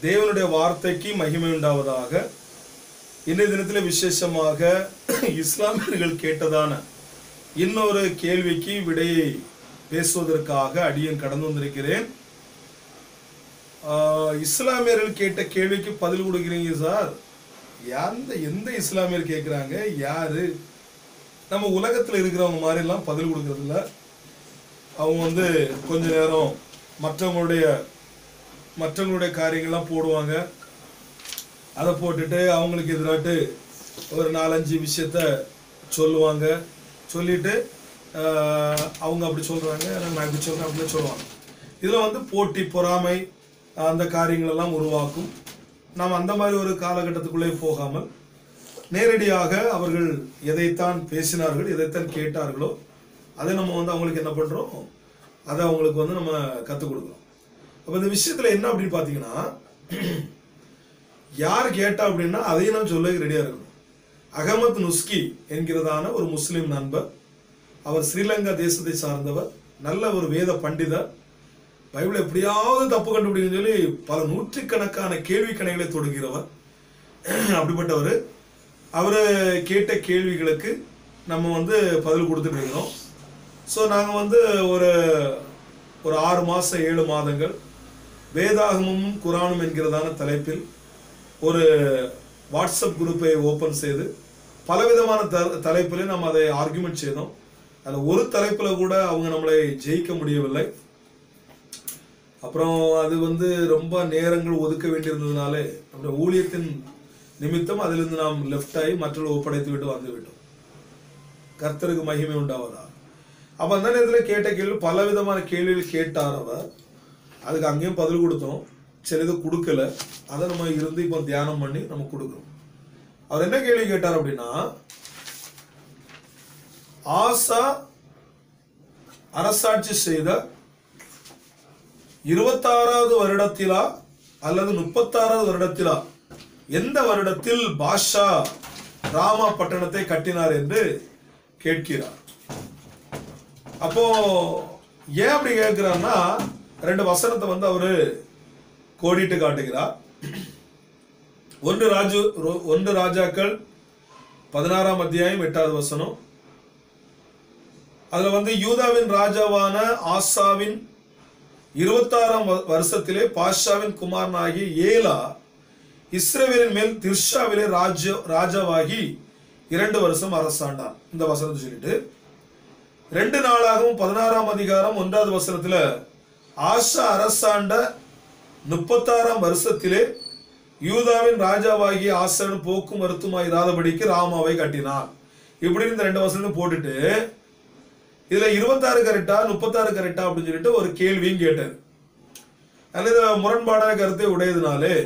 தேவனுடைய வார்த்தைக்கு மகிமை உண்டாவதாக இன்றைய தினத்தில் விசேஷமாக இஸ்லாமியர்கள் கேட்டதான இன்னொரு கேள்விக்கு விடையை பேசுவதற்காக அடியேன் கடந்து வந்திருக்கிறேன் ஆஹ், இஸ்லாமியர்கள் கேட்ட கேள்விக்கு பதில் கொடுக்குறீங்க சார் எந்த எந்த இஸ்லாமியர் கேட்குறாங்க யாரு நம்ம உலகத்தில் இருக்கிறவங்க மாதிரிலாம் பதில் கொடுக்கறதில்ல அவங்க வந்து கொஞ்ச நேரம் மற்றவங்களுடைய மற்றவங்களுடைய காரியங்கள்லாம் போடுவாங்க அதை போட்டுட்டு அவங்களுக்கு எதிராட்டு ஒரு நாலஞ்சு விஷயத்த சொல்லுவாங்க சொல்லிட்டு ஆஹ், அவங்க அப்படி சொல்கிறாங்க நான் இப்படி சொல்கிறேன் அப்படின்னு சொல்லுவாங்க இதில் வந்து போட்டி பொறாமை அந்த காரியங்கள் எல்லாம் உருவாக்கும் நாம் அந்த மாதிரி ஒரு காலகட்டத்துக்குள்ளே போகாமல் நேரடியாக அவர்கள் எதைத்தான் பேசினார்கள் எதைத்தான் கேட்டார்களோ அதை நம்ம வந்து அவங்களுக்கு என்ன பண்ணுறோம் அதை அவங்களுக்கு வந்து நம்ம கற்றுக் கொடுக்குறோம் அப்போ இந்த விஷயத்தில் என்ன அப்படின்னு பார்த்தீங்கன்னா யார் கேட்டா அப்படின்னா அதையும் நான் சொல்ல ரெடியாக இருக்கணும் அகமத் நுஸ்கி என்கிறதான ஒரு முஸ்லிம் நண்பர் அவர் ஸ்ரீலங்கா தேசத்தை சார்ந்தவர் நல்ல ஒரு வேத பண்டிதர் பைபிள் எப்படியாவது தப்பு கண்டுபிடிக்கணும்னு சொல்லி பல நூற்றுக்கணக்கான கேள்வி கணைகளை தொடுகிறவர் அப்படிப்பட்டவர் அவர் கேட்ட கேள்விகளுக்கு நம்ம வந்து பதில் கொடுத்துட்டு இருக்கிறோம் ஸோ நாங்கள் வந்து ஒரு ஒரு ஆறு மாதம் ஏழு மாதங்கள் வேதாகமும் குரானும் என்கிறதான தலைப்பில் ஒரு வாட்ஸ்அப் குரூப்பை ஓப்பன் செய்து பலவிதமான த தலைப்பில் நம்ம அதை ஆர்குமெண்ட் செய்தோம் அதில் ஒரு தலைப்பில் கூட அவங்க நம்மளை ஜெயிக்க முடியவில்லை அப்புறம் அது வந்து ரொம்ப நேரங்கள் ஒதுக்க வேண்டியிருந்ததுனாலே நம்முடைய ஊழியத்தின் நிமித்தம் அதிலிருந்து நாம் லெஃப்ட் ஆகி மற்றவர்கள் ஒப்படைத்து விட்டு வந்து விட்டோம் கர்த்தருக்கு மகிமை உண்டாவதா அப்ப அந்த நேரத்தில் கேட்ட கேள்வி பல விதமான கேள்விகள் கேட்டார் அவர் அதுக்கு அங்கேயும் பதில் கொடுத்தோம் சில இது கொடுக்கல அதை நம்ம இருந்து இப்போ தியானம் பண்ணி நம்ம கொடுக்குறோம் அவர் என்ன கேள்வி கேட்டார் அப்படின்னா ஆசா அரசாட்சி செய்த இருபத்தாறாவது வருடத்திலா அல்லது முப்பத்தாறாவது வருடத்திலா எந்த வருடத்தில் பாஷா ராமா பட்டணத்தை கட்டினார் என்று கேட்கிறார் அப்போ ஏன் அப்படி கேட்கிறார்னா ரெண்டு வசனத்தை வந்து அவரு கோடிட்டு காட்டுகிறார் ஒன்று ராஜு ரொ- ஒன்று ராஜாக்கள் பதினாறாம் அத்தியாயம் எட்டாவது வசனம் அதுல வந்து யூதாவின் ராஜாவான ஆசாவின் இருபத்தாறாம் வ- வருஷத்திலே பாஷாவின் குமாரனாகி ஏலா இஸ்ரவேலின் மேல் திர்ஷாவிலே ராஜ ராஜாவாகி இரண்டு வருஷம் அரசாண்டான் இந்த வசனத்தை சொல்லிட்டு ரெண்டு நாளாகவும் பதினாறாம் அதிகாரம் ஒன்றாவது வசனத்துல ஆஷா அரசாண்ட முப்பத்தாறாம் வருஷத்திலே யூதாவின் ராஜாவாகிய ஆசன் போக்கும் வருத்துமாய் இராதபடிக்கு ராமாவை கட்டினான் இப்படி இந்த ரெண்டு வசனத்தையும் போட்டுட்டு இதுல இருபத்தாறு கரெக்டா முப்பத்தாறு கரெக்டா அப்படின்னு சொல்லிட்டு ஒரு கேள்வியும் கேட்டார் அல்லது முரண்பாடான கருத்தை உடையதுனாலே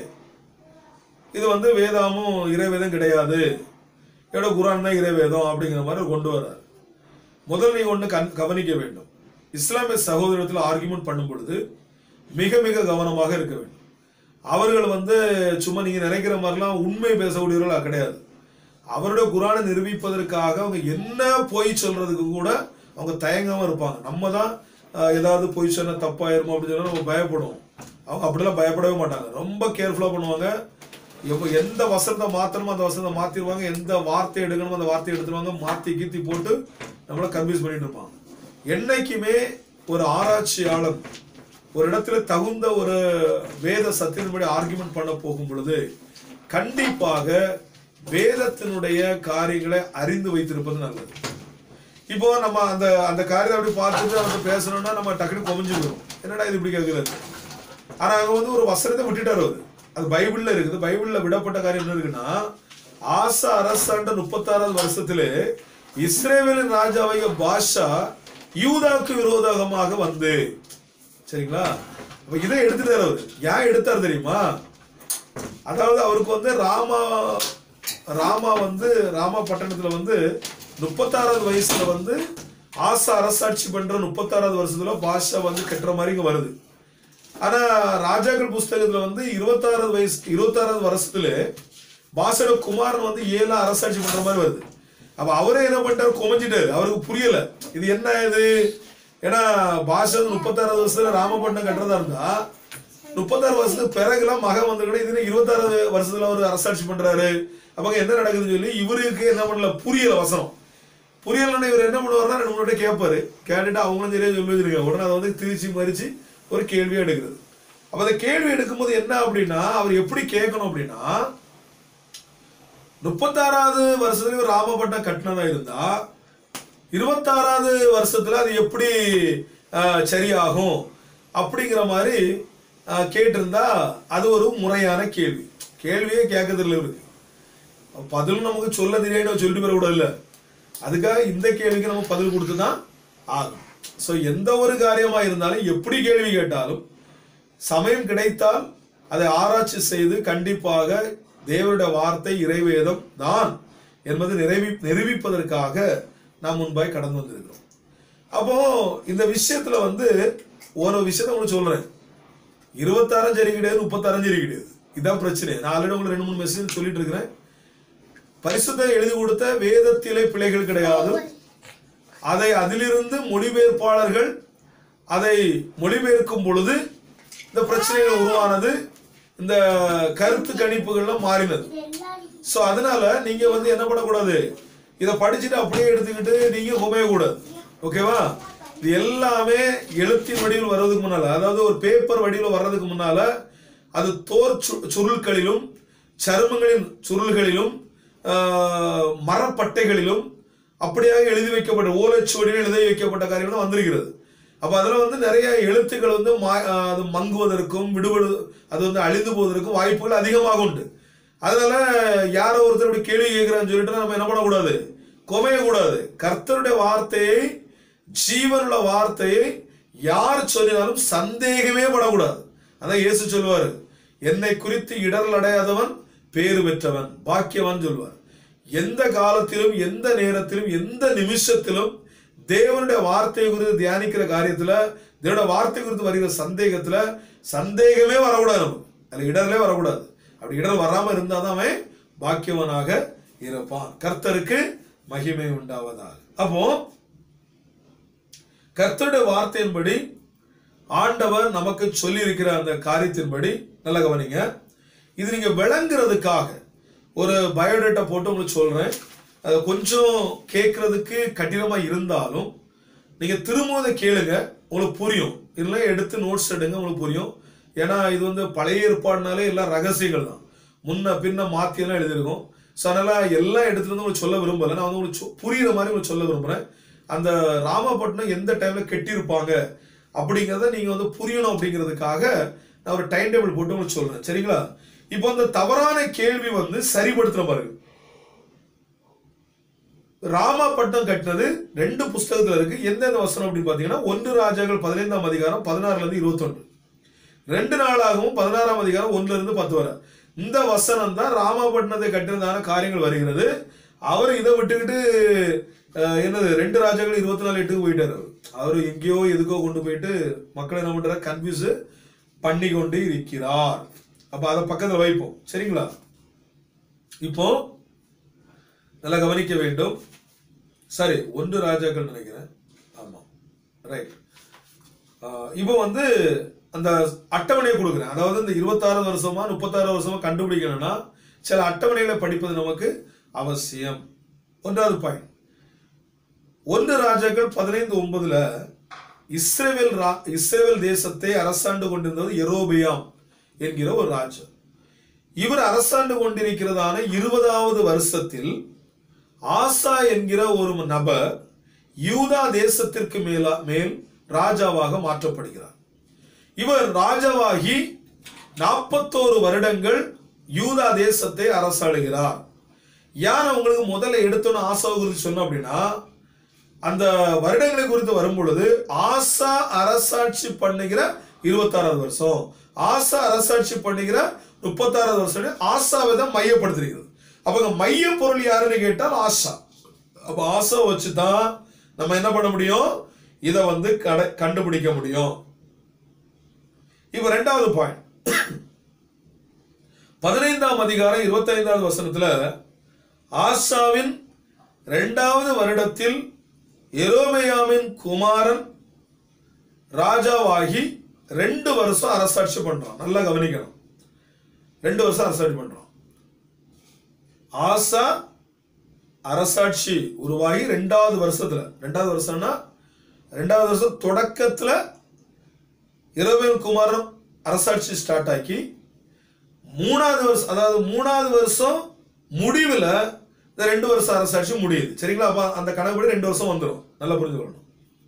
இது வந்து வேதாமும் இறைவேதம் கிடையாது ஏடோ குரான் தான் இறைவேதம் அப்படிங்கிற மாதிரி கொண்டு வர்றார் முதல் நீ ஒன்று கண் கவனிக்க வேண்டும் இஸ்லாமிய சகோதரத்தில் ஆர்கியூமெண்ட் பண்ணும் பொழுது மிக மிக கவனமாக இருக்க வேண்டும் அவர்கள் வந்து சும்மா நீங்க நினைக்கிற மாதிரிலாம் உண்மை பேசக்கூடியவர்களா கிடையாது அவருடைய குரானை நிரூபிப்பதற்காக அவங்க என்ன பொய் சொல்றதுக்கு கூட அவங்க தயங்காம இருப்பாங்க நம்ம தான் ஆஹ், ஏதாவது பொய் சொன்னா தப்பாயிருமோ அப்படின்னு சொன்னா நம்ம பயப்படுவோம் அவங்க அப்படிலாம் பயப்படவே மாட்டாங்க ரொம்ப கேர்ஃபுல்லா பண்ணுவாங்க எப்போ எந்த வசனத்தை மாத்தணுமோ அந்த வசனத்தை மாத்திடுவாங்க எந்த வார்த்தை எடுக்கணுமோ அந்த வார்த்தையை எடுத்துருவாங்க மாத்தி கீத்தி போட்டு நம்மளை கன்வின்ஸ் பண்ணிட்டு இருப்பாங்க என்னைக்குமே ஒரு ஆராய்ச்சியாளர் ஒரு இடத்துல தகுந்த ஒரு வேத சத்தியத்தின்படி ஆர்குமெண்ட் பண்ண போகும் பொழுது கண்டிப்பாக வேதத்தினுடைய காரியங்களை அறிந்து வைத்திருப்பது நல்லது இப்போ நம்ம அந்த அந்த காரியத்தை அப்படி பார்த்துட்டு அவர்கிட்ட பேசணும்னா நம்ம டக்குனு கொமிஞ்சுக்கிறோம் என்னடா இது இப்படி கேட்குறது ஆனா அங்க வந்து ஒரு வசனத்தை விட்டுட்டாரு அவரு அது பைபிள்ல இருக்குது பைபிள்ல விடப்பட்ட காரியம் என்ன இருக்குன்னா ஆசா அரசாண்ட முப்பத்தாறாவது வருஷத்திலே இஸ்ரேவேலின் ராஜாவைய பாஷா யூதாவுக்கு விரோதமாக வந்து சரிங்களா அப்ப இதை எடுத்துட்டாரு அவரு ஏன் எடுத்தாரு தெரியுமா அதாவது அவருக்கு வந்து ராமா ராமா வந்து ராமா பட்டணத்துல வந்து முப்பத்தாறாவது வயசுல வந்து ஆசா அரசாட்சி பண்ற முப்பத்தாறாவது வருஷத்துல பாஷா வந்து கட்டுற மாதிரி இங்க வருது ஆனா ராஜாக்கள் புஸ்தகத்துல வந்து இருபத்தாறாவது வயசு இருபத்தாறாவது வருஷத்துல பாஷோட குமாரன் வந்து ஏழா அரசாட்சி பண்ற மாதிரி வருது அப்ப அவரே என்ன பண்ணிட்டாரு குமைஞ்சிட்டாரு அவருக்கு புரியல இது என்ன இது ஏன்னா பாஷா வந்து முப்பத்தாறாவது வருஷத்துல ராமபட்டினம் கட்டுறதா இருந்தா முப்பத்தாறு வருஷத்துக்கு பிறகுலாம் மகன் வந்திருக்கணும் இது இருபத்தாறு வருஷத்துல அவர் அரசாட்சி பண்றாரு அப்ப என்ன நடக்குதுன்னு சொல்லி இவருக்கு என்ன பண்ணல புரியல வசனம் புரியலன்னா இவர் என்ன பண்ணுவாருன்னா ரெண்டு மூணு கேட்பாரு கேட்டுட்டு அவங்களும் சரியா சொல்லி வச்சிருக்காங்க உடனே அதை வந்து திரிச்சு மறிச்சு ஒரு கேள்வியா எடுக்கிறது அப்ப அந்த கேள்வி எடுக்கும்போது என்ன அப்படின்னா அவர் எப்படி கேட்கணும் அப்படின்னா முப்பத்தாறாவது வருஷத்துல இவர் ராமபட்டம் கட்டினதா இருந்தா இருபத்தாறாவது வருஷத்துல அது எப்படி ஆஹ், சரியாகும் அப்படிங்கிற மாதிரி ஆஹ், கேட்டிருந்தா அது ஒரு முறையான கேள்வி கேள்வியே கேட்கறதில்ல இவருக்கு பதிலும் நமக்கு சொல்ல தெரியாது சொல்லிட்டு பெற கூட இல்ல அதுக்காக இந்த கேள்விக்கு நம்ம பதில் கொடுத்து தான் ஆகும் ஸோ எந்த ஒரு காரியமா இருந்தாலும் எப்படி கேள்வி கேட்டாலும் சமயம் கிடைத்தால் அதை ஆராய்ச்சி செய்து கண்டிப்பாக தேவனுடைய வார்த்தை இறைவேதம் தான் என்பதை நிறைவி நிரூபிப்பதற்காக நாம் முன்பாய் கடந்து வந்திருக்கிறோம் அப்போ இந்த விஷயத்துல வந்து ஒரு விஷயத்த உங்களுக்கு சொல்றேன் இருபத்தாறும் சரி கிடையாது முப்பத்தாறும் சரி கிடையாது இதான் பிரச்சனை நான் ஆல்ரெடி உங்களுக்கு ரெண்டு மூணு மெசேஜ் சொல்லிட்டு இருக்கிறேன் பரிசுத்தம் எழுதி கொடுத்த வேதத்திலே பிழைகள் கிடையாது அதை அதிலிருந்து மொழிபெயர்ப்பாளர்கள் அதை மொழிபெயர்க்கும் பொழுது இந்த பிரச்சனைகள் உருவானது இந்த கருத்து கணிப்புகள்லாம் மாறினது சோ அதனால நீங்க வந்து என்ன பண்ணக்கூடாது இதை படிச்சுட்டு அப்படியே எடுத்துக்கிட்டு நீங்க குமைய கூடாது ஓகேவா இது எல்லாமே எழுத்தின் வடிவில் வர்றதுக்கு முன்னால அதாவது ஒரு பேப்பர் வடிவில் வர்றதுக்கு முன்னால அது தோர் சு- சுருள்களிலும் சருமங்களின் சுருள்களிலும் ஆஹ், மரப்பட்டைகளிலும் அப்படியாக எழுதி வைக்கப்பட்ட ஓலைச்சுவடியில் எழுதி வைக்கப்பட்ட காரியங்கள் தான் வந்திருக்கிறது அப்ப அதுல வந்து நிறைய எழுத்துக்கள் வந்து மா- ஆஹ், அது மங்குவதற்கும் விடுபடு அது வந்து அழிந்து போவதற்கும் வாய்ப்புகள் அதிகமாக உண்டு அதனால யாரோ ஒருத்தர் இப்படி கேள்வி கேட்கிறான்னு சொல்லிட்டு நம்ம என்ன பண்ணக்கூடாது குமைய கூடாது கர்த்தருடைய வார்த்தையை ஜீவனுள்ள வார்த்தையை யார் சொல்லினாலும் சந்தேகமே படக்கூடாது அதான் இயேசு சொல்லுவாரு என்னை குறித்து இடரல் அடையாதவன் பேறு பெற்றவன் பாக்கியவான் சொல்வார் எந்த காலத்திலும் எந்த நேரத்திலும் எந்த நிமிஷத்திலும் தேவனுடைய வார்த்தை குறித்து தியானிக்கிற காரியத்துல தேவனுடைய வார்த்தை குறித்து வருகிற சந்தேகத்துல சந்தேகமே வரக்கூடாது நமக்கு அதுல இடரலே வரக்கூடாது அப்படி இடர் வராம இருந்தாதான் அவன் பாக்கியவனாக இருப்பான் கர்த்தருக்கு மகிமை உண்டாவதாக அப்போ கர்த்தருடைய வார்த்தையின்படி ஆண்டவர் நமக்கு சொல்லி இருக்கிற அந்த காரியத்தின்படி நல்லா கவனிங்க இது நீங்க விளங்குறதுக்காக ஒரு பயோடேட்டா போட்டு உங்களுக்கு சொல்றேன் அது கொஞ்சம் கேட்கறதுக்கு கடினமா இருந்தாலும் நீங்க திரும்ப அதை கேளுங்க உங்களுக்கு புரியும் இல்லை எடுத்து நோட்ஸ் எடுங்க உங்களுக்கு புரியும் ஏன்னா இது வந்து பழைய ஏற்பாடுனாலே எல்லாம் ரகசியங்கள் தான் முன்ன பின்ன மாத்தி எல்லாம் எழுதியிருக்கும் ஸோ அதனால எல்லாம் எடுத்துட்டு வந்து உங்களுக்கு சொல்ல விரும்பல நான் வந்து உங்களுக்கு சொ- புரியுற மாதிரி உங்களுக்கு சொல்ல விரும்புறேன் அந்த ராமபட்டினம் எந்த டைம்ல கெட்டியிருப்பாங்க அப்படிங்கிறத நீங்க வந்து புரியணும் அப்படிங்கிறதுக்காக நான் ஒரு டைம் டேபிள் போட்டு உங்களுக்கு சொல்றேன் சரிங்களா இப்போ அந்த தவறான கேள்வி வந்து சரிப்படுத்துற பாருங்க ராமாபட்னம் கட்டினது ரெண்டு புஸ்தகத்துல இருக்கு எந்தெந்த வசனம் அப்படின்னு பாத்தீங்கன்னா ஒன்று ராஜாக்கள் பதினைந்தாம் அதிகாரம் பதினாறுல இருந்து இருபத்தொன்று ரெண்டு நாளாகவும் பதினாறாம் அதிகாரம் ஒண்ணுல இருந்து பத்து வரை இந்த வசனம் தான் ராமபட்டினத்தை கட்டினதான காரியங்கள் வருகிறது அவர் இதை விட்டுக்கிட்டு அஹ், என்னது ரெண்டு ராஜாக்கள் இருபத்தி நாலு எட்டுக்கு போயிட்டாரு அவர் அவர் எங்கேயோ எதுக்கோ கொண்டு போயிட்டு மக்களை என்ன பண்றாரு கன்ஃபியூஸ் பண்ணி கொண்டு இருக்கிறார் அப்ப அதை பக்கத்துல வைப்போம் சரிங்களா இப்போ நல்லா கவனிக்க வேண்டும் சரி ஒன்று ராஜாக்கள் நினைக்கிறேன் ஆமா ரைட் இப்போ வந்து அந்த அட்டவணையை கொடுக்குறேன் அதாவது இந்த இருபத்தாறு வருஷமா முப்பத்தாறு வருஷமா கண்டுபிடிக்கணும்னா சில அட்டவணைகளை படிப்பது நமக்கு அவசியம் ஒன்றாவது பாயிண்ட் ஒன்று ராஜாக்கள் பதினைந்து ஒன்பதுல இஸ்ரேல் ரா இஸ்ரேல் தேசத்தை அரசாண்டு கொண்டிருந்தது எரோபியாம் என்கிற ஒரு ராஜா இவர் அரசாண்டு கொண்டிருக்கிறதான இருபதாவது வருஷத்தில் ஆசா என்கிற ஒரு நபர் யூதா தேசத்திற்கு மேலா மேல் ராஜாவாக மாற்றப்படுகிறார் இவர் ராஜாவாகி நாற்பத்தோரு வருடங்கள் யூதா தேசத்தை அரசாளுகிறார் யார் உங்களுக்கு முதல்ல எடுத்தோன்னு ஆசாவை குறித்து சொன்னோம் அப்படின்னா அந்த வருடங்களை குறித்து வரும் பொழுது ஆசா அரசாட்சி பண்ணுகிற இருபத்தாறாவது வருஷம் ஆசா அரசாட்சி பண்ணுகிற முப்பத்தாறாவது வருஷம் ஆசாவை தான் மையப்படுத்திருக்கிறது அப்ப இங்க மைய பொருள் யாருன்னு கேட்டால் ஆசா அப்ப ஆசா வச்சு தான் நம்ம என்ன பண்ண முடியும் இதை வந்து கடை கண்டுபிடிக்க முடியும் இப்ப ரெண்டாவது பாயிண்ட் பதினைந்தாம் அதிகாரம் இருபத்தைந்தாவது வசனத்துல ஆசாவின் இரண்டாவது வருடத்தில் எரோமேயாமின் குமாரன் ராஜாவாகி ரெண்டு வருஷம் அரசாட்சி பண்றான் நல்லா கவனிக்கணும் ரெண்டு வருஷம் அரசாட்சி பண்றான் ஆசா அரசாட்சி உருவாகி ரெண்டாவது வருஷத்துல ரெண்டாவது வருஷம்னா ரெண்டாவது வருஷம் தொடக்கத்துல இரவேல் குமாரன் அரசாட்சி ஸ்டார்ட் ஆக்கி மூணாவது வருஷம் அதாவது மூணாவது வருஷம் முடிவுல இந்த ரெண்டு வருஷம் அரசாட்சி முடியுது சரிங்களா அப்ப அந்த கணக்குப்படி ரெண்டு வருஷம் வந்துடும் நல்லா புரிஞ்சுக்கணும்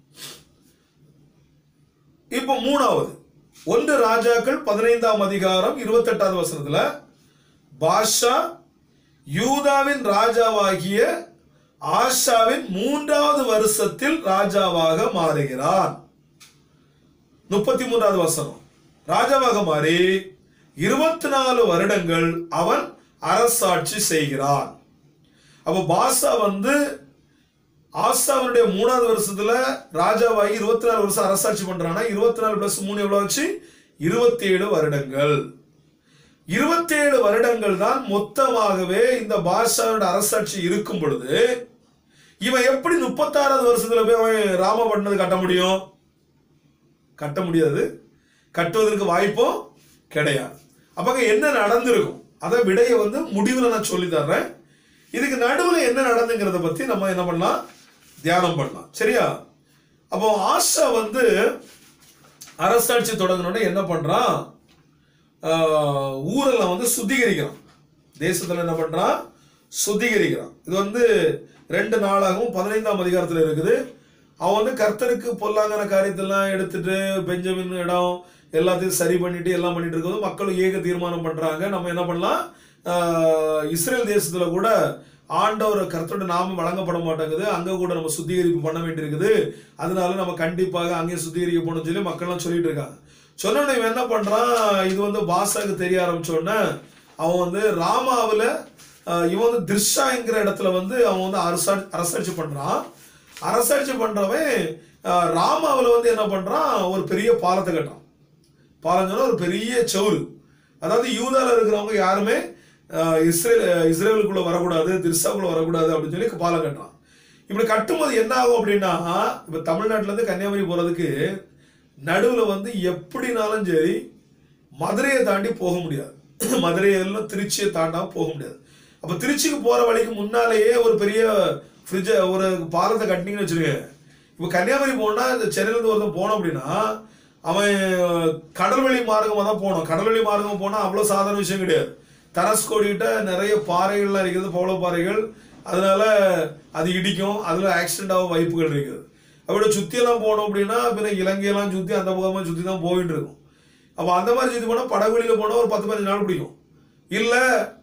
இப்போ மூணாவது ஒன்று ராஜாக்கள் பதினைந்தாம் அதிகாரம் இருபத்தெட்டாவது வசனத்துல பாஷா யூதாவின் ராஜாவாகிய ஆஷாவின் மூன்றாவது வருஷத்தில் ராஜாவாக மாறுகிறான் முப்பத்தி மூன்றாவது வசனம் ராஜாவாக மாறி இருபத்தி நாலு வருடங்கள் அவன் அரசாட்சி செய்கிறான் அப்போ பாஷா வந்து ஆசாவனுடைய மூணாவது வருஷத்துல ராஜாவாகி இருபத்தி நாலு வருஷம் அரசாட்சி பண்றானா இருபத்தி நாலு பிளஸ் மூணு எவ்வளவு ஆச்சு இருபத்தி ஏழு வருடங்கள் இருபத்தேழு வருடங்கள் தான் மொத்தமாகவே இந்த பாஷாவோட அரசாட்சி இருக்கும் பொழுது இவன் எப்படி முப்பத்தாறாவது வருஷத்துல போய் அவன் ராமபட்டினது கட்ட முடியும் கட்ட முடியாது கட்டுவதற்கு வாய்ப்பும் கிடையாது அப்ப என்ன நடந்திருக்கும் அதை விடையை வந்து முடிவில் நான் சொல்லி தர்றேன் இதுக்கு நடுவில் என்ன நடந்துங்கிறத பத்தி நம்ம என்ன பண்ணலாம் தியானம் பண்ணலாம் சரியா அப்போ ஆஷா வந்து அரசாட்சி தொடங்கினோட என்ன பண்றான் ஆஹ், ஊரெல்லாம் வந்து சுத்திகரிக்கிறான் தேசத்துல என்ன பண்றான் சுத்திகரிக்கிறான் இது வந்து ரெண்டு நாளாகவும் பதினைந்தாம் அதிகாரத்துல இருக்குது அவன் வந்து கர்த்தருக்கு பொல்லாங்கன காரியத்தெல்லாம் எடுத்துட்டு பெஞ்சமின் இடம் எல்லாத்தையும் சரி பண்ணிட்டு எல்லாம் பண்ணிட்டு இருக்கும்போது மக்களும் ஏக தீர்மானம் பண்றாங்க நம்ம என்ன பண்ணலாம் ஆஹ், இஸ்ரேல் தேசத்துல கூட ஆண்டவர் கர்த்தரோட நாமம் வழங்கப்பட மாட்டேங்குது அங்க கூட நம்ம சுத்திகரிப்பு பண்ண வேண்டியிருக்குது அதனால நம்ம கண்டிப்பாக அங்கேயும் சுத்திகரிக்க போகணும்னு சொல்லி மக்கள்லாம் சொல்லிட்டு இருக்காங்க சொன்னோடனே இவன் என்ன பண்றான் இது வந்து பாஷாக்கு தெரிய ஆரம்பிச்ச உடனே அவன் வந்து ராமாவில் இவன் வந்து திர்ஷாங்கிற இடத்துல வந்து அவன் வந்து அரசா அரசாட்சி பண்றான் அரசாட்சி பண்றவன் அஹ், ராமாவுல வந்து என்ன பண்றான் ஒரு பெரிய பாலத்தை கட்டுறான் பாலம் சொன்னா ஒரு பெரிய சவுறு அதாவது யூதால இருக்கிறவங்க யாருமே அஹ், இஸ்ரேல் இஸ்ரேலுக்குள்ள வரக்கூடாது திர்சாக்குள்ள வரக்கூடாது அப்படின்னு சொல்லி பாலம் கட்டுறான் இப்படி கட்டும்போது என்ன ஆகும் அப்படின்னா இப்ப தமிழ்நாட்டுல இருந்து கன்னியாகுமரி போறதுக்கு நடுவுல வந்து எப்படினாலும் சரி மதுரையை தாண்டி போக முடியாது மதுரையில திருச்சியை தாண்டாம போக முடியாது அப்ப திருச்சிக்கு போற வழிக்கு முன்னாலேயே ஒரு பெரிய ஃப்ரிட்ஜ ஒரு பாலத்தை கட்டினீங்கன்னு வச்சுருங்க இப்ப கன்னியாகுமரி போனா இந்த சென்னையில இருந்து ஒருத்தன் போனோம் அப்படின்னா அவன் கடல்வழி மார்க்கமா தான் போகணும் கடல்வழி மார்க்கமா போனா அவ்வளவு சாதாரண விஷயம் கிடையாது தனுஷ்கோடி கிட்ட நிறைய பாறைகள்லாம் இருக்குது பவள பாறைகள் அதனால அது இடிக்கும் அதுல ஆக்சிடென்ட் ஆக வாய்ப்புகள் இருக்குது அப்படி சுத்தியெல்லாம் போனோம் அப்படின்னா பின்ன இலங்கையெல்லாம் சுத்தி அந்த பக்கமா சுத்தி தான் போயிட்டு இருக்கும் அப்ப அந்த மாதிரி சுத்தி போனா படகுலியில போனா ஒரு பத்து பதினஞ்சு நாள் பிடிக்கும் இல்ல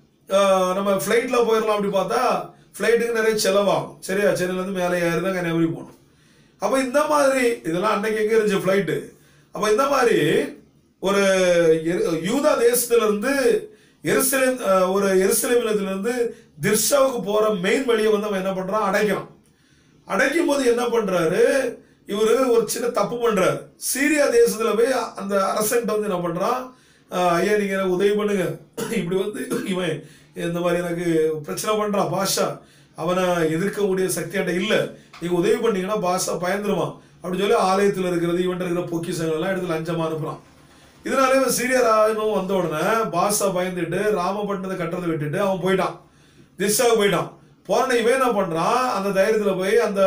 ஆஹ், நம்ம ஃப்ளைட்ல போயிடலாம் அப்படி பார்த்தா ஃப்ளைட்டுக்கு நிறைய செலவாகும் சரியா சென்னையில இருந்து மேலே ஏறி தான் கன்னியாகுமரி போகணும் அப்ப இந்த மாதிரி இதெல்லாம் அன்னைக்கு எங்க இருந்துச்சு ஃப்ளைட்டு அப்ப இந்த மாதிரி ஒரு எரு- யூதா தேசத்துல இருந்து எருசலேம் அஹ், ஒரு எருசலேமிலத்துல இருந்து திர்ஷாவுக்கு போற மெயின் வழியை வந்து அவன் என்ன பண்றான் அடைக்கிறான் அடைக்கும் போது என்ன பண்றாரு இவரு ஒரு சின்ன தப்பு பண்றாரு சீரியா தேசத்துல போய் அந்த அரசன்ட்ட வந்து என்ன பண்றான் அஹ், ஐயா நீங்க எனக்கு உதவி பண்ணுங்க இப்படி வந்து இவன் இந்த மாதிரி எனக்கு பிரச்சனை பண்றான் பாஷா அவனை எதிர்க்கக்கூடிய சக்தி என்கிட்ட இல்ல நீங்க உதவி பண்ணீங்கன்னா பாஷா பயந்துருவான் அப்படின்னு சொல்லி ஆலயத்துல இருக்கிறது இவன்ட்ட இருக்கிற பொக்கிஷங்கள் எல்லாம் எடுத்து லஞ்சமா அனுப்புறான் இதனால இவன் சீரிய ராணுவம் வந்த உடனே பாஷா பயந்துட்டு ராமபட்டினத்தை கட்டுறதை விட்டுட்டு அவன் போயிட்டான் திஷாவுக்கு போயிட்டான் போன இவன் என்ன பண்றான் அந்த தைரியத்துல போய் அந்த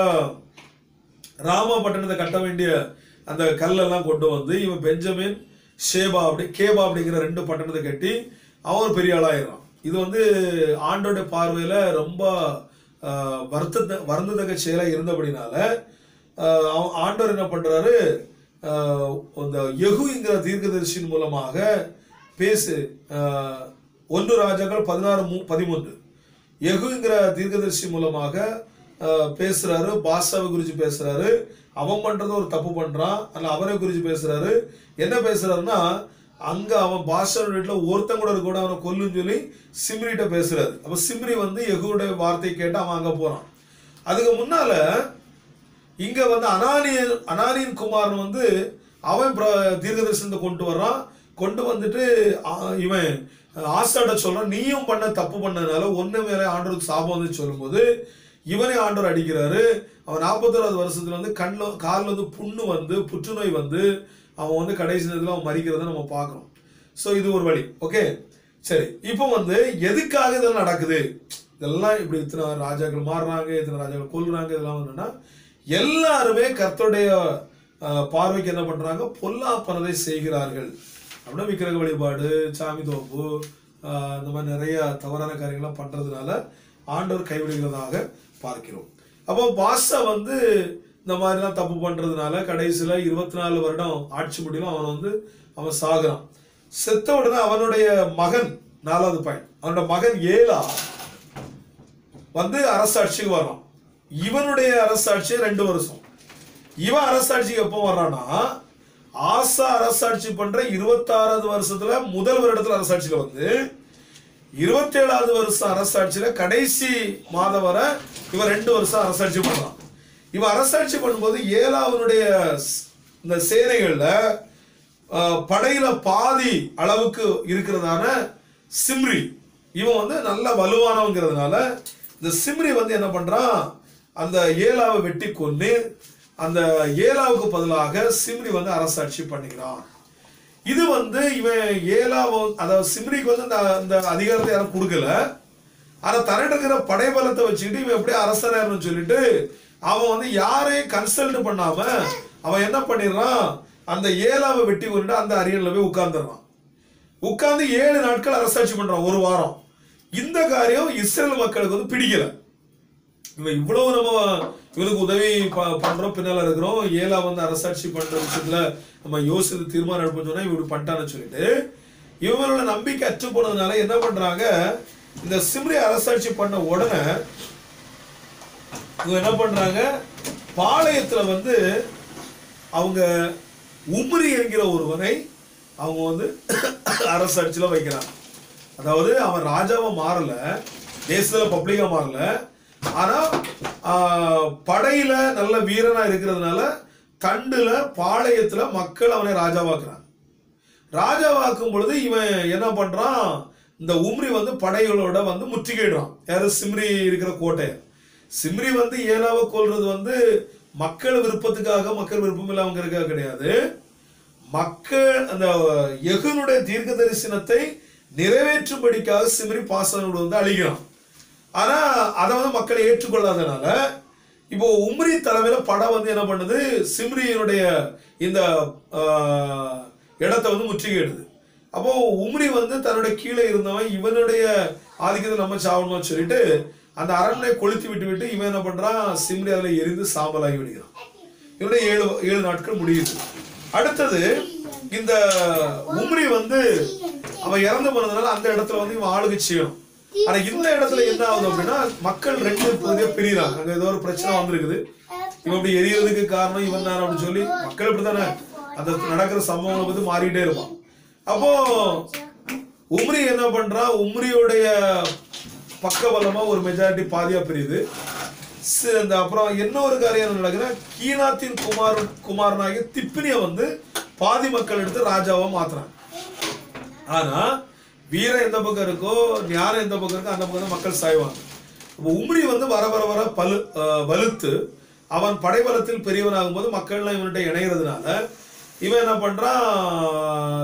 ராமபட்டணத்தை கட்ட வேண்டிய அந்த கல்லெல்லாம் கொண்டு வந்து இவன் பெஞ்சமின் ஷேபா அப்படி கேபா அப்படிங்கிற ரெண்டு பட்டணத்தை கட்டி அவன் ஒரு பெரிய ஆளாயிடுறான் இது வந்து ஆண்டோட பார்வையில ரொம்ப ஆஹ், வருத்த வருந்தத்தக்க செயலா இருந்தபடினால ஆஹ், அவன் ஆண்டவர் என்ன பண்றாரு ஆஹ், அந்த யெகூங்கிற தீர்க்கதரிசியின் மூலமாக பேசு ஆஹ், ஒன்று ராஜாக்கள் பதினாறு மூ பதிமூன்று யெகூங்கிற தீர்க்கதரிசி மூலமாக ஆஹ், பேசுறாரு பாஷாவை குறித்து பேசுறாரு அவன் பண்றது ஒரு தப்பு பண்றான் அல்ல அவரை குறித்து பேசுறாரு என்ன பேசுறாருன்னா அங்க அவன் பாஷா வீட்டுல ஒருத்தன் கூட இருக்க கூட அவனை கொல்லுன்னு சொல்லி சிம்ரிட்ட பேசுறாரு அப்ப சிம்ரி வந்து யெகூடைய வார்த்தை கேட்டு அவன் அங்க போறான் அதுக்கு முன்னால இங்க வந்து அனானியன் அனானியின் குமாரன் வந்து அவன் பிர- தீர்க்கதரிசனத்தை கொண்டு வர்றான் கொண்டு வந்துட்டு ஆ, இவன் ஆசாட சொல்றான் நீயும் பண்ண தப்பு பண்ணதுனால ஒண்ணு மேல ஆண்டவருக்கு சாபம் வந்து சொல்லும்போது இவனே ஆண்டவர் அடிக்கிறாரு அவன் நாற்பத்தோராவது வருஷத்துல வந்து கண்ணில் காலில் வந்து புண்ணு வந்து புற்றுநோய் வந்து அவன் வந்து கடைசி நேரத்தில் அவன் மறிக்கிறத நம்ம பார்க்குறோம் ஸோ இது ஒரு வழி ஓகே சரி இப்போ வந்து எதுக்காக இதெல்லாம் நடக்குது இதெல்லாம் இப்படி இத்தனை ராஜாக்கள் மாறுறாங்க இத்தனை ராஜாக்கள் கொல்றாங்க இதெல்லாம் என்னன்னா எல்லாருமே கர்த்தருடைய அஹ், பார்வைக்கு என்ன பண்றாங்க பொல்லாப்பனதை செய்கிறார்கள் அப்படின்னா விக்கிரக வழிபாடு சாமி தோப்பு அஹ், இந்த மாதிரி நிறைய தவறான காரியங்கள்லாம் பண்றதுனால ஆண்டவர் கைவிடுகிறதாக பார்க்கிறோம் அப்போ பாஷா வந்து இந்த மாதிரிலாம் தப்பு பண்றதுனால கடைசியில இருபத்தி நாலு வருடம் ஆட்சி முடியலும் அவன் வந்து அவன் சாகுறான் செத்த உடனே அவனுடைய மகன் நாலாவது பையன் அவனோட மகன் ஏலா வந்து அரசாட்சிக்கு வர்றான் இவனுடைய அரசாட்சி ரெண்டு வருஷம் இவன் அரசாட்சிக்கு எப்போ வர்றான்னா ஆசா அரசாட்சி பண்ற இருபத்தாறாவது வருஷத்துல முதல் வருடத்துல அரசாட்சியில வந்து இருபத்தேழாவது வருஷம் அரசாட்சியில கடைசி மாதம் வரை இவன் ரெண்டு வருஷம் அரசாட்சி பண்றான் இவன் அரசாட்சி பண்ணும்போது ஏழாவனுடைய ஸ்- இந்த சேனைகள்ல அஹ், படையில பாதி அளவுக்கு இருக்கிறதான சிம்ரி இவன் வந்து நல்ல வலுவானவங்கிறதுனால இந்த சிம்ரி வந்து என்ன பண்றான் அந்த ஏலாவை வெட்டி கொன்னு அந்த ஏலாவுக்கு பதிலாக சிம்ரி வந்து அரசாட்சி பண்ணுகிறான் இது வந்து இவன் ஏலாவோ அதாவது சிம்ரிக்கு வந்து இந்த இந்த அதிகாரத்தை யாரும் கொடுக்கல ஆனா தன்னிட்ட இருக்கிற படைபலத்தை வச்சுக்கிட்டு இவன் எப்படியே அரசராகணும்னு சொல்லிட்டு அவன் வந்து யாரையும் கன்சல்ட் பண்ணாம அவன் என்ன பண்ணிடுறான் அந்த ஏலாவை வெட்டி கொண்டு அந்த அரியணில் போய் உட்கார்ந்துடுறான் உட்கார்ந்து ஏழு நாட்கள் அரசாட்சி பண்றான் ஒரு வாரம் இந்த காரியம் இஸ்ரேல் மக்களுக்கு வந்து பிடிக்கல இவன் இவ்வளவு நம்ம இவனுக்கு உதவி ப- பண்றோம் பின்னால இருக்கிறோம் ஏலா வந்து அரசாட்சி பண்ற விஷயத்துல நம்ம யோசித்து தீர்மானம் எடுப்போம் சொன்னா இவன் இப்படி பண்ணிட்டான்னு சொல்லிட்டு இவங்களோட நம்பிக்கை அற்று போனதுனால என்ன பண்றாங்க இந்த சிம்ரி அரசாட்சி பண்ண உடனே இவங்க என்ன பண்றாங்க பாளையத்துல வந்து அவங்க உம்ரி என்கிற ஒருவனை அவங்க வந்து அரசாட்சியில வைக்கிறாங்க அதாவது அவன் ராஜாவா மாறல தேசத்துல பப்ளிக்கா மாறல ஆனா ஆஹ், படையில நல்ல வீரனா இருக்கிறதுனால தண்டுல பாளையத்துல மக்கள் அவனை ராஜாவாக்குறாங்க ராஜாவாக்கும் பொழுது இவன் என்ன பண்றான் இந்த உம்ரி வந்து படைகளோட வந்து முற்றுகையிடுறான் யாரு சிம்ரி இருக்கிற கோட்டை சிம்ரி வந்து ஏழாவை கொல்றது வந்து மக்கள் விருப்பத்துக்காக மக்கள் விருப்பம் இல்லாமங்கிறதுக்காக கிடையாது மக்கள் அந்த எகுனுடைய தீர்க்க தரிசனத்தை நிறைவேற்றும்படிக்காக சிம்ரி பாசனோடு வந்து அழிகிறான் ஆனா அதை வந்து மக்கள் ஏற்றுக்கொள்ளாதனால இப்போ உம்ரி தலைமையில படம் வந்து என்ன பண்ணுது சிம்ரியினுடைய இந்த ஆஹ், இடத்தை வந்து முற்றுகையிடுது அப்போ உம்ரி வந்து தன்னுடைய கீழே இருந்தவன் இவனுடைய ஆதிக்கத்தை நம்ம சாவணும்னு சொல்லிட்டு அந்த அரண்மனை கொளுத்தி விட்டு விட்டு இவன் என்ன பண்றான் சிம்ரி அதில் எரிந்து சாம்பலாகி விடுகிறான் இவனுடைய ஏழு ஏழு நாட்கள் முடியுது அடுத்தது இந்த உம்ரி வந்து அவன் இறந்து போனதுனால அந்த இடத்துல வந்து இவன் ஆளுகை செய்யணும் ஆனா இந்த இடத்துல என்ன ஆகுது அப்படின்னா மக்கள் ரெண்டு பகுதியா பிரியுறாங்க அங்க ஏதோ ஒரு பிரச்சனை வந்திருக்குது இவன் இப்படி எரியறதுக்கு காரணம் இவன் தான் அப்படின்னு சொல்லி மக்கள் இப்படித்தானே அந்த நடக்கிற சம்பவங்களை பத்தி மாறிட்டே இருப்பான் அப்போ உம்ரி என்ன பண்றான் உம்ரியோடைய பக்கபலமா ஒரு மெஜாரிட்டி பாதியா பிரியுது சி- இந்த அப்புறம் என்ன ஒரு காரியம் என்ன நடக்குதுன்னா கீனாத்தின் குமார் குமாரனாகிய திப்பினிய வந்து பாதி மக்கள் எடுத்து ராஜாவா மாத்துறாங்க ஆனா வீரம் எந்த பக்கம் இருக்கோ ஞானம் எந்த பக்கம் இருக்கோ அந்த பக்கம் தான் மக்கள் சாய்வாங்க அப்போ உம்ரி வந்து வர வர வர பலு அஹ், வலுத்து அவன் படைபலத்தில் பெரியவனாகும் போது மக்கள்லாம் இவன்கிட்ட இணைகிறதுனால இவன் என்ன பண்றான்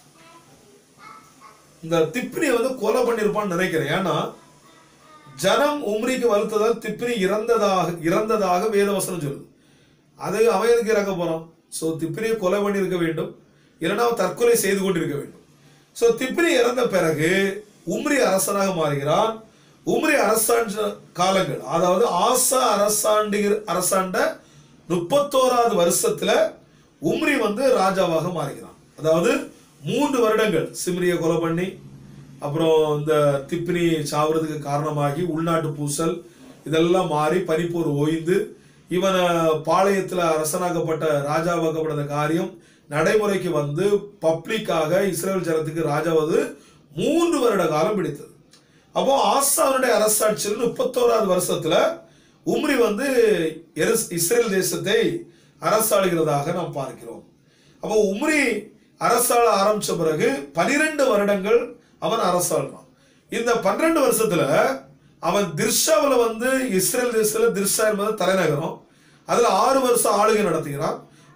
இந்த திப்பினியை வந்து கொலை பண்ணிருப்பான்னு நினைக்கிறேன் ஏன்னா ஜனம் உம்ரிக்கு வலுத்ததால் திப்பினி இறந்ததாக இறந்ததாக வேதவசனம் சொல்லுது அது அவன் எதுக்கு இறக்க போறான் ஸோ திப்பினியை கொலை பண்ணியிருக்க வேண்டும் இல்லைன்னா அவன் தற்கொலை செய்து கொண்டிருக்க வேண்டும் ஸோ திப்பினி இறந்த பிறகு உம்ரி அரசனாக மாறுகிறான் உம்ரி அரசாண்ட காலங்கள் அதாவது ஆசா அரசாண்டுகிற அரசாண்ட முப்பத்தோராவது வருஷத்துல உம்ரி வந்து ராஜாவாக மாறுகிறான் அதாவது மூன்று வருடங்கள் சிம்ரியை கொலை பண்ணி அப்புறம் இந்த திப்பினி சாவறதுக்கு காரணமாகி உள்நாட்டு பூசல் இதெல்லாம் மாறி பனிப்போர் ஓய்ந்து இவனை பாளையத்துல அரசனாக்கப்பட்ட ராஜாவாக்கப்பட்ட காரியம் நடைமுறைக்கு வந்து பப்ளிக்காக இஸ்ரேல் ஜனத்துக்கு ராஜாவது மூன்று வருட காலம் பிடித்தது அப்போ ஆசானுடைய அரசாட்சியில் முப்பத்தோராவது வருஷத்துல உம்ரி வந்து எருஸ்- இஸ்ரேல் தேசத்தை அரசாளுகிறதாக நாம் பார்க்கிறோம் அப்போ உம்ரி அரசாள ஆரம்பிச்ச பிறகு பனிரெண்டு வருடங்கள் அவன் அரசாள்றான் இந்த பன்னிரெண்டு வருஷத்துல அவன் திர்ஷாவுல வந்து இஸ்ரேல் தேசத்துல திர்ஷா என்பது தலைநகரம் அதுல ஆறு வருஷம் ஆளுகை நடத்துகிறான்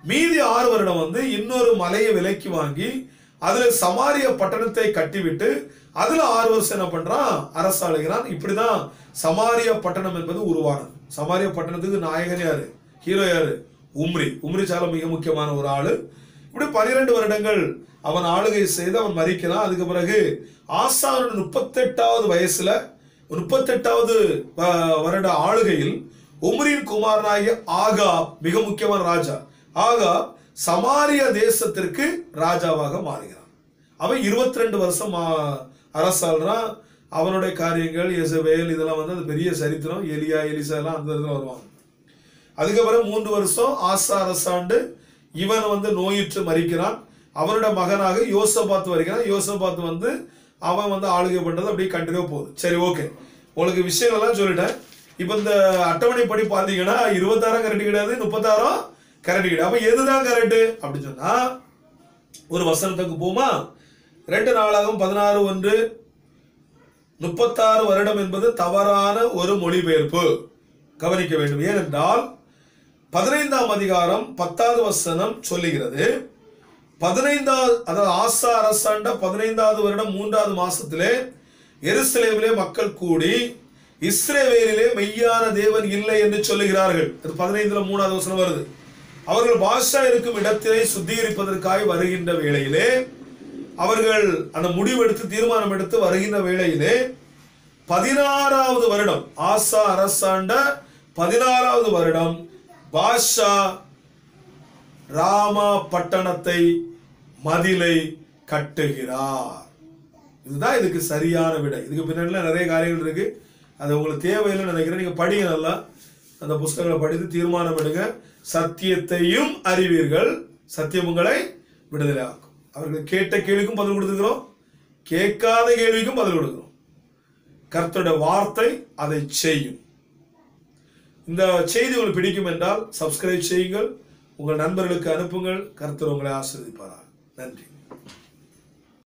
மீதி ஆறு வருடம் வந்து இன்னொரு மலையை விலைக்கு வாங்கி அதுல சமாரிய பட்டணத்தை கட்டிவிட்டு அதுல ஆறு வருஷம் என்ன பண்றான் அரசாளுகிறான் இப்படிதான் சமாரிய பட்டணம் என்பது உருவானது சமாரிய பட்டணத்துக்கு நாயகன் யாரு ஹீரோ யாரு உம்ரி உம்ரி சால மிக முக்கியமான ஒரு ஆளு இப்படி பனிரெண்டு வருடங்கள் அவன் ஆளுகை செய்து அவன் மறிக்கிறான் அதுக்கு பிறகு ஆசானோட முப்பத்தெட்டாவது வயசுல முப்பத்தெட்டாவது வ- வருட ஆளுகையில் உம்ரின் குமாரனாகிய ஆகா மிக முக்கியமான ராஜா ஆகா சமாரிய தேசத்திற்கு ராஜாவாக மாறுகிறான் அவன் 22 ரெண்டு வருஷம் ஆ- அரசாள்றான் அவனுடைய காரியங்கள் எசபேல் இதெல்லாம் வந்து அது பெரிய சரித்திரம் எலியா எலிசா எல்லாம் அந்த இடத்துல வருவாங்க அதுக்கப்புறம் மூன்று வருஷம் ஆசா அரசாண்டு இவன் வந்து நோயுற்று மறிக்கிறான் அவனோட மகனாக யோசபாத் வருகிறான் யோசபாத் வந்து அவன் வந்து ஆளுகை பண்றது அப்படியே கண்டினியூ போகுது சரி ஓகே உங்களுக்கு விஷயங்கள் எல்லாம் சொல்லிட்டேன் இப்போ இந்த அட்டவணைப்படி பார்த்தீங்கன்னா இருபத்தாயிரம் கரெக்ட் கிடையாது முப்பத்தாயிரம் கரெக்ட் கிடையாது அப்போ எதுதான் கரெக்ட் அப்படின்னு சொன்னா ஒரு வசனத்துக்கு போமா ரெண்டு நாளாகவும் பதினாறு ஒன்று முப்பத்தாறு வருடம் என்பது தவறான ஒரு மொழிபெயர்ப்பு கவனிக்க வேண்டும் ஏனென்றால் பதினைந்தாம் அதிகாரம் பத்தாவது வசனம் சொல்லுகிறது பதினைந்தாவது அதாவது ஆசா அரசாண்ட பதினைந்தாவது வருடம் மூன்றாவது மாசத்திலே எருசலேமிலே மக்கள் கூடி இஸ்ரேவேலிலே மெய்யான தேவன் இல்லை என்று சொல்லுகிறார்கள் அது பதினைந்துல மூணாவது வசனம் வருது அவர்கள் பாஷா இருக்கும் இடத்திலே சுத்திகரிப்பதற்காக வருகின்ற வேளையிலே அவர்கள் அந்த முடிவெடுத்து தீர்மானம் எடுத்து வருகின்ற வேளையிலே பதினாறாவது வருடம் ஆசா அரசாண்ட பதினாறாவது வருடம் பாஷா ராமா பட்டணத்தை மதிலை கட்டுகிறார் இதுதான் இதுக்கு சரியான விடை இதுக்கு பின்னாடிலாம் நிறைய காரியங்கள் இருக்கு அது உங்களுக்கு தேவையில்லைன்னு நினைக்கிறேன் நீங்க படிங்க நல்லா அந்த புஸ்தகங்களை படித்து தீர்மானம் எடுங்க சத்தியத்தையும் அறிவீர்கள் சத்தியம் உங்களை விடுதலை ஆக்கும் அவர்கள் கேட்ட கேள்விக்கும் பதில் கொடுத்துக்கிறோம் கேட்காத கேள்விக்கும் பதில் கொடுக்கிறோம் கர்த்தருடைய வார்த்தை அதை செய்யும் இந்த செய்தி உங்களுக்கு பிடிக்கும் என்றால் சப்ஸ்கிரைப் செய்யுங்கள் உங்கள் நண்பர்களுக்கு அனுப்புங்கள் கர்த்தர் உங்களை ஆசீர்வதிப்பாராக நன்றி